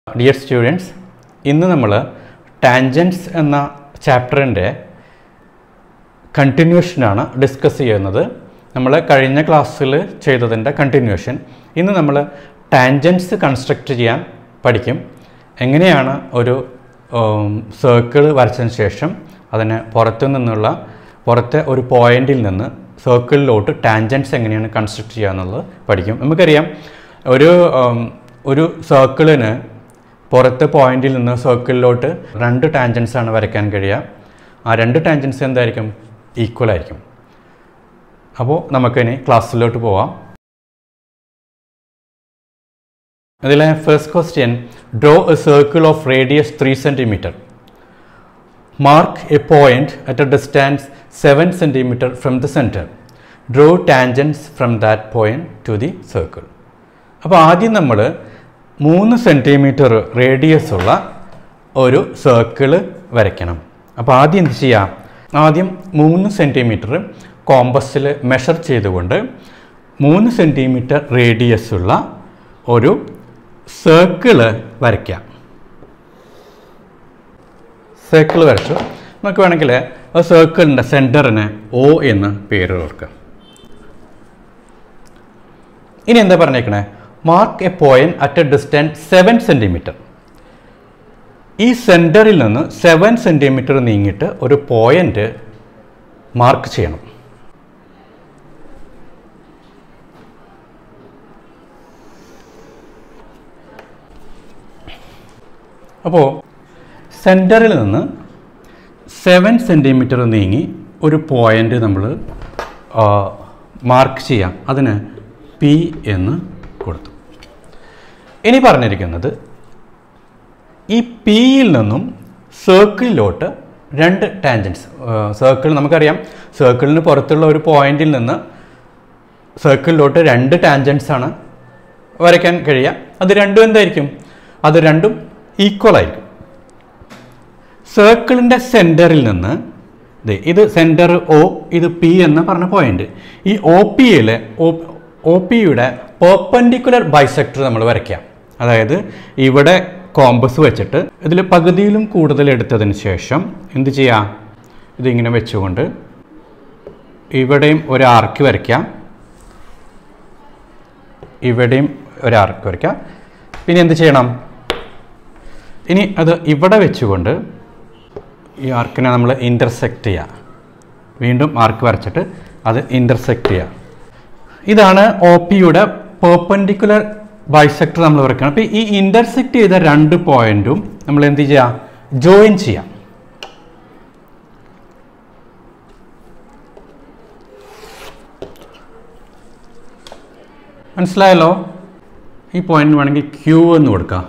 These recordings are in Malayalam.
ഡിയർ സ്റ്റുഡൻസ് ഇന്ന് നമ്മൾ ടാൻജൻസ് എന്ന ചാപ്റ്ററിൻ്റെ കണ്ടിന്യൂഷനാണ് ഡിസ്കസ് ചെയ്യുന്നത് നമ്മൾ കഴിഞ്ഞ ക്ലാസ്സിൽ ചെയ്തതിൻ്റെ കണ്ടിന്യൂഷൻ ഇന്ന് നമ്മൾ ടാൻജൻസ് കൺസ്ട്രക്റ്റ് ചെയ്യാൻ പഠിക്കും എങ്ങനെയാണ് ഒരു സർക്കിൾ വരച്ചതിന് ശേഷം അതിന് പുറത്തു നിന്നുള്ള പുറത്തെ ഒരു പോയിന്റിൽ നിന്ന് സർക്കിളിലോട്ട് ടാൻജൻസ് എങ്ങനെയാണ് കൺസ്ട്രക്ട് ചെയ്യുക എന്നുള്ളത് പഠിക്കും നമുക്കറിയാം ഒരു ഉം, ഒരു സർക്കിളിന് പുറത്തെ പോയിന്റിൽ നിന്ന് സർക്കിളിലോട്ട് രണ്ട് ടാൻജൻസ് ആണ് വരയ്ക്കാൻ കഴിയുക ആ രണ്ട് ടാൻജൻസ് എന്തായിരിക്കും ഈക്വൽ ആയിരിക്കും അപ്പോൾ നമുക്കിനി ക്ലാസ്സിലോട്ട് പോവാം അതിലെ first question draw a circle of radius three centimetre mark a point at a distance seven centimetre from the centre draw tangents from that point to the circle അപ്പോൾ ആദ്യം നമ്മൾ മൂന്ന് സെൻറ്റിമീറ്റർ റേഡിയസ് ഉള്ള ഒരു സർക്കിൾ വരയ്ക്കണം അപ്പോൾ ആദ്യം എന്ത് ചെയ്യാം ആദ്യം മൂന്ന് സെൻറ്റിമീറ്റർ കോമ്പസിൽ മെഷർ ചെയ്തുകൊണ്ട് മൂന്ന് സെൻറ്റിമീറ്റർ റേഡിയസ് ഉള്ള ഒരു സർക്കിള് വരയ്ക്കാം സർക്കിൾ വരച്ചു നമുക്ക് വേണമെങ്കിൽ ആ സർക്കിളിൻ്റെ സെൻറ്ററിന് ഒ എന്ന് പേര് കൊടുക്കാം ഇനി എന്താ പറഞ്ഞേക്കണേ mark a point at a distance seven centimetre ഈ സെൻറ്ററിൽ നിന്ന് സെവൻ സെൻറ്റിമീറ്റർ നീങ്ങിയിട്ട് ഒരു പോയിന്റ് മാർക്ക് ചെയ്യണം അപ്പോൾ സെൻറ്ററിൽ നിന്ന് സെവൻ സെൻറ്റിമീറ്റർ നീങ്ങി ഒരു പോയിൻ്റ് നമ്മൾ മാർക്ക് ചെയ്യാം അതിന് പി എന്ന് കൊടുത്തു ഇനി പറഞ്ഞിരിക്കുന്നത് ഈ പിയിൽ നിന്നും സർക്കിളിലോട്ട് രണ്ട് ടാൻജൻസ് സർക്കിൾ നമുക്കറിയാം സർക്കിളിന് പുറത്തുള്ള ഒരു പോയിന്റിൽ നിന്ന് സർക്കിളിലോട്ട് രണ്ട് ടാൻജൻസ് ആണ് വരയ്ക്കാൻ കഴിയുക അത് രണ്ടും എന്തായിരിക്കും അത് രണ്ടും ഈക്വൽ ആയിരിക്കും സർക്കിളിൻ്റെ സെൻറ്ററിൽ നിന്ന് ദേ ഇത് സെൻറ്റർ ഒ ഇത് പി എന്ന് പറഞ്ഞ പോയിന്റ് ഈ ഒ പിയിലെ ഒ പിയുടെ പെർപ്പൻഡിക്കുലർ ബൈസെക്ടർ നമ്മൾ വരയ്ക്കാം അതായത് ഇവിടെ കോമ്പസ് വെച്ചിട്ട് ഇതിൽ പകുതിയിലും കൂടുതൽ എടുത്തതിന് ശേഷം എന്ത് ചെയ്യാം ഇതിങ്ങനെ വെച്ചുകൊണ്ട് ഇവിടെയും ഒരു ആർക്ക് വരയ്ക്കാം ഇവിടെയും ഒരു ആർക്ക് വരയ്ക്കാം പിന്നെ എന്ത് ചെയ്യണം ഇനി അത് ഇവിടെ വെച്ചുകൊണ്ട് ഈ ആർക്കിനെ നമ്മൾ ഇൻ്റർസെക്റ്റ് ചെയ്യുക വീണ്ടും ആർക്ക് വരച്ചിട്ട് അത് ഇൻ്റർസെക്റ്റ് ചെയ്യുക ഇതാണ് ഒ പിയുടെ പെർപ്പൻഡിക്കുലർ ബൈസെക്ടർ നമ്മൾ വരയ്ക്കണം അപ്പോൾ ഈ ഇൻ്റർസെക്റ്റ് ചെയ്ത രണ്ട് പോയിന്റും നമ്മൾ എന്ത് ചെയ്യാം ജോയിൻ ചെയ്യാം മനസ്സിലായല്ലോ ഈ പോയിന്റ് വേണമെങ്കിൽ ക്യൂ എന്ന് കൊടുക്കാം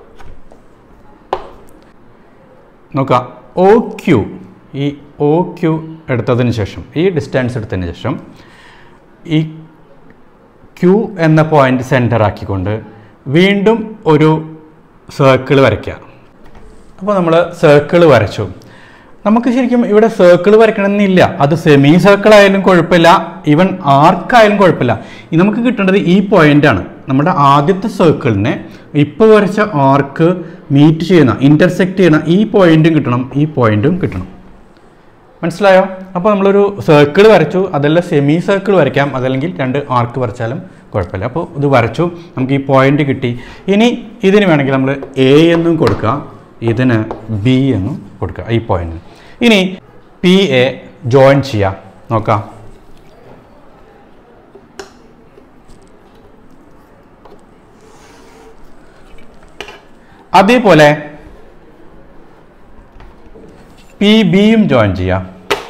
നോക്കാം ഒ ക്യു ഈ ഒ ക്യു എടുത്തതിന് ശേഷം ഈ ഡിസ്റ്റൻസ് എടുത്തതിന് ശേഷം ഈ ക്യൂ എന്ന പോയിന്റ് സെൻറ്റർ ആക്കിക്കൊണ്ട് വീണ്ടും ഒരു സർക്കിൾ വരയ്ക്കുക അപ്പോൾ നമ്മൾ സർക്കിൾ വരച്ചു നമുക്ക് ശരിക്കും ഇവിടെ സർക്കിൾ വരയ്ക്കണമെന്നില്ല അത് സെമി സർക്കിൾ ആയാലും കുഴപ്പമില്ല ഈവൻ ആർക്കായാലും കുഴപ്പമില്ല ഇത് നമുക്ക് കിട്ടേണ്ടത് ഈ പോയിന്റാണ് നമ്മുടെ ആദ്യത്തെ സർക്കിളിനെ ഇപ്പോൾ വരച്ച ആർക്ക് മീറ്റ് ചെയ്യുന്ന ഇൻ്റർസെക്റ്റ് ചെയ്യുന്ന ഈ പോയിന്റും കിട്ടണം ഈ പോയിന്റും കിട്ടണം മനസ്സിലായോ അപ്പോൾ നമ്മളൊരു സർക്കിൾ വരച്ചു അതല്ല സെമി സർക്കിൾ വരയ്ക്കാം അതല്ലെങ്കിൽ രണ്ട് ആർക്ക് വരച്ചാലും കുഴപ്പമില്ല അപ്പോൾ ഇത് വരച്ചു നമുക്ക് ഈ പോയിന്റ് കിട്ടി ഇനി ഇതിന് വേണമെങ്കിൽ നമ്മൾ എ എന്നും കൊടുക്കുക ഇതിന് ബി എന്നും കൊടുക്കുക ഈ പോയിന്റ് ഇനി പി എ ജോയിൻ ചെയ്യാം നോക്കാം അതേപോലെ പി ബിയും ജോയിൻ ചെയ്യാം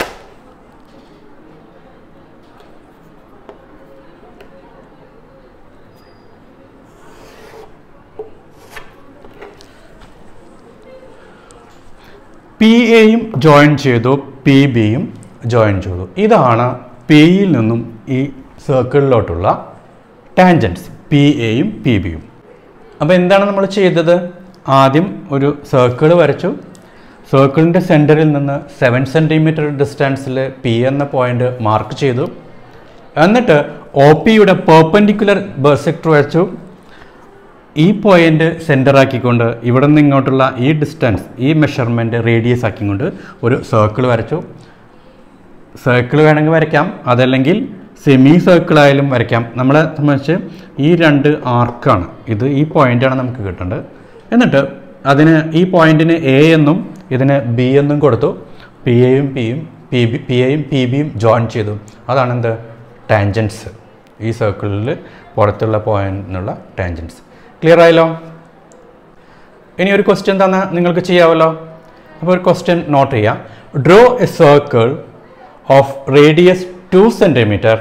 പി എയും ജോയിൻ ചെയ്തു പി ബിയും ജോയിൻ ചെയ്തു ഇതാണ് പിയിൽ നിന്നും ഈ സർക്കിളിലോട്ടുള്ള ടാൻജൻസ് പി എയും പി ബിയും അപ്പോൾ എന്താണ് നമ്മൾ ചെയ്തത് ആദ്യം ഒരു സർക്കിൾ വരച്ചു സർക്കിളിൻ്റെ സെൻറ്ററിൽ നിന്ന് സെവൻ സെൻറ്റിമീറ്റർ ഡിസ്റ്റൻസിൽ പി എന്ന പോയിന്റ് മാർക്ക് ചെയ്തു എന്നിട്ട് ഒ പിയുടെ പെർപ്പൻഡിക്കുലർ ബെർസെക്ടർ വരച്ചു ഈ പോയിന്റ് സെൻറ്റർ ആക്കിക്കൊണ്ട് ഇവിടെ നിന്ന് ഇങ്ങോട്ടുള്ള ഈ ഡിസ്റ്റൻസ് ഈ മെഷർമെൻറ്റ് റേഡിയസ് ആക്കിക്കൊണ്ട് ഒരു സർക്കിൾ വരച്ചു സർക്കിൾ വേണമെങ്കിൽ വരയ്ക്കാം അതല്ലെങ്കിൽ സെമി സർക്കിൾ ആയാലും വരയ്ക്കാം നമ്മളെ സംബന്ധിച്ച് ഈ രണ്ട് ആർക്കാണ് ഇത് ഈ പോയിൻ്റാണ് നമുക്ക് കിട്ടേണ്ടത് എന്നിട്ട് അതിന് ഈ പോയിന്റിന് എ എന്നും ഇതിന് ബി എന്നും കൊടുത്തു പി എയും പിയും പി ബി പി എയും പി ബിയും ജോയിൻ ചെയ്തു അതാണ് എന്ത് ടാൻജൻസ് ഈ സർക്കിളിൽ പുറത്തുള്ള പോയിന്റിനുള്ള ടാൻജൻസ് ക്ലിയർ ആയല്ലോ ഇനി ഒരു ക്വസ്റ്റ്യൻ തന്നാൽ നിങ്ങൾക്ക് ചെയ്യാമല്ലോ അപ്പോൾ ഒരു ക്വസ്റ്റ്യൻ നോട്ട് ചെയ്യാം draw a circle of radius two centimetre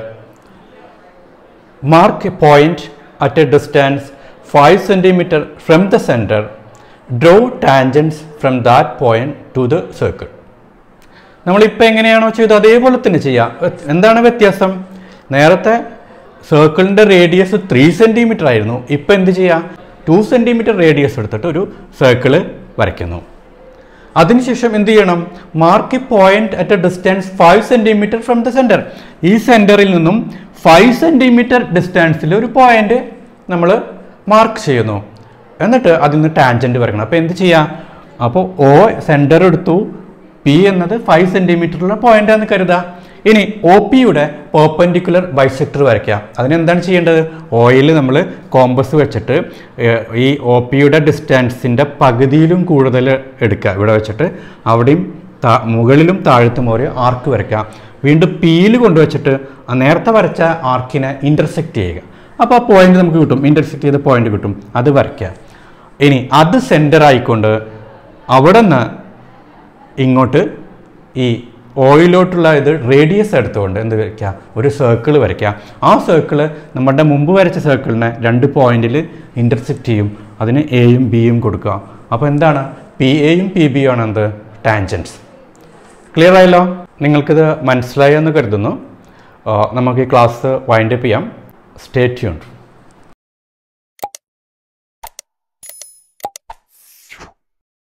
mark a point at a distance five centimetre from the centre draw tangents from that point to the circle നമ്മളിപ്പോൾ എങ്ങനെയാണോ ചെയ്തത് അതേപോലെ തന്നെ ചെയ്യാം വ്യ- എന്താണ് വ്യത്യാസം നേരത്തെ സർക്കിളിൻ്റെ റേഡിയസ് ത്രീ സെൻറ്റിമീറ്റർ ആയിരുന്നു ഇപ്പം എന്ത് ചെയ്യാം ടു സെൻറ്റിമീറ്റർ റേഡിയസ് എടുത്തിട്ട് ഒരു സർക്കിള് വരയ്ക്കുന്നു അതിനുശേഷം എന്ത് ചെയ്യണം mark a point at a distance five centimetre from the centre ഈ സെൻറ്ററിൽ നിന്നും ഫൈവ് സെൻറ്റിമീറ്റർ ഡിസ്റ്റൻസിൽ ഒരു പോയിന്റ് നമ്മൾ മാർക്ക് ചെയ്യുന്നു എന്നിട്ട് അതിൽ നിന്ന് ടാൻജൻറ്റ് വരക്കണം അപ്പോൾ എന്ത് ചെയ്യാം അപ്പോൾ ഓ സെൻറ്റർ എടുത്തു പി എന്നത് ഫൈവ് സെൻറ്റിമീറ്ററുള്ള പോയിന്റ് എന്ന് കരുതാം ഇനി ഒ പിയുടെ പെർപ്പൻഡിക്കുലർ ബൈസെക്ടർ വരയ്ക്കുക അതിനെന്താണ് ചെയ്യേണ്ടത് ഓയിൽ നമ്മൾ കോമ്പസ് വെച്ചിട്ട് ഏഹ്, ഈ ഒ പിയുടെ ഡിസ്റ്റൻസിൻ്റെ പകുതിയിലും കൂടുതൽ എടുക്കുക ഇവിടെ വെച്ചിട്ട് അവിടെയും താ മുകളിലും താഴത്തും ഒരു ആർക്ക് വരയ്ക്കുക വീണ്ടും പിയിൽ കൊണ്ടുവച്ചിട്ട് ആ നേരത്തെ വരച്ച ആർക്കിനെ ഇൻ്റർസെക്റ്റ് ചെയ്യുക അപ്പോൾ ആ പോയിന്റ് നമുക്ക് കിട്ടും ഇൻ്റർസെക്റ്റ് ചെയ്ത പോയിന്റ് കിട്ടും അത് വരയ്ക്കുക ഇനി അത് സെൻറ്റർ ആയിക്കൊണ്ട് അവിടെ നിന്ന് ഇങ്ങോട്ട് ഈ ഓയിലോട്ടുള്ള ഇത് റേഡിയസ് എടുത്തുകൊണ്ട് എന്ത് വരയ്ക്കുക ഒരു സർക്കിൾ വരയ്ക്കുക ആ സർക്കിൾ നമ്മുടെ മുമ്പ് വരച്ച സർക്കിളിനെ രണ്ട് പോയിന്റിൽ ഇൻ്റർസെക്റ്റ് ചെയ്യും അതിന് എയും ബിയും കൊടുക്കുക അപ്പോൾ എന്താണ് പി എയും പി ബിയും ആണ് എന്ത് ടാൻജൻസ് ക്ലിയർ ആയല്ലോ നിങ്ങൾക്കിത് മനസ്സിലായി എന്ന് കരുതുന്നു ആ, നമുക്ക് ഈ ക്ലാസ് വൈൻഡപ്പ് ചെയ്യാം സ്റ്റേ ട്യൂൺഡ്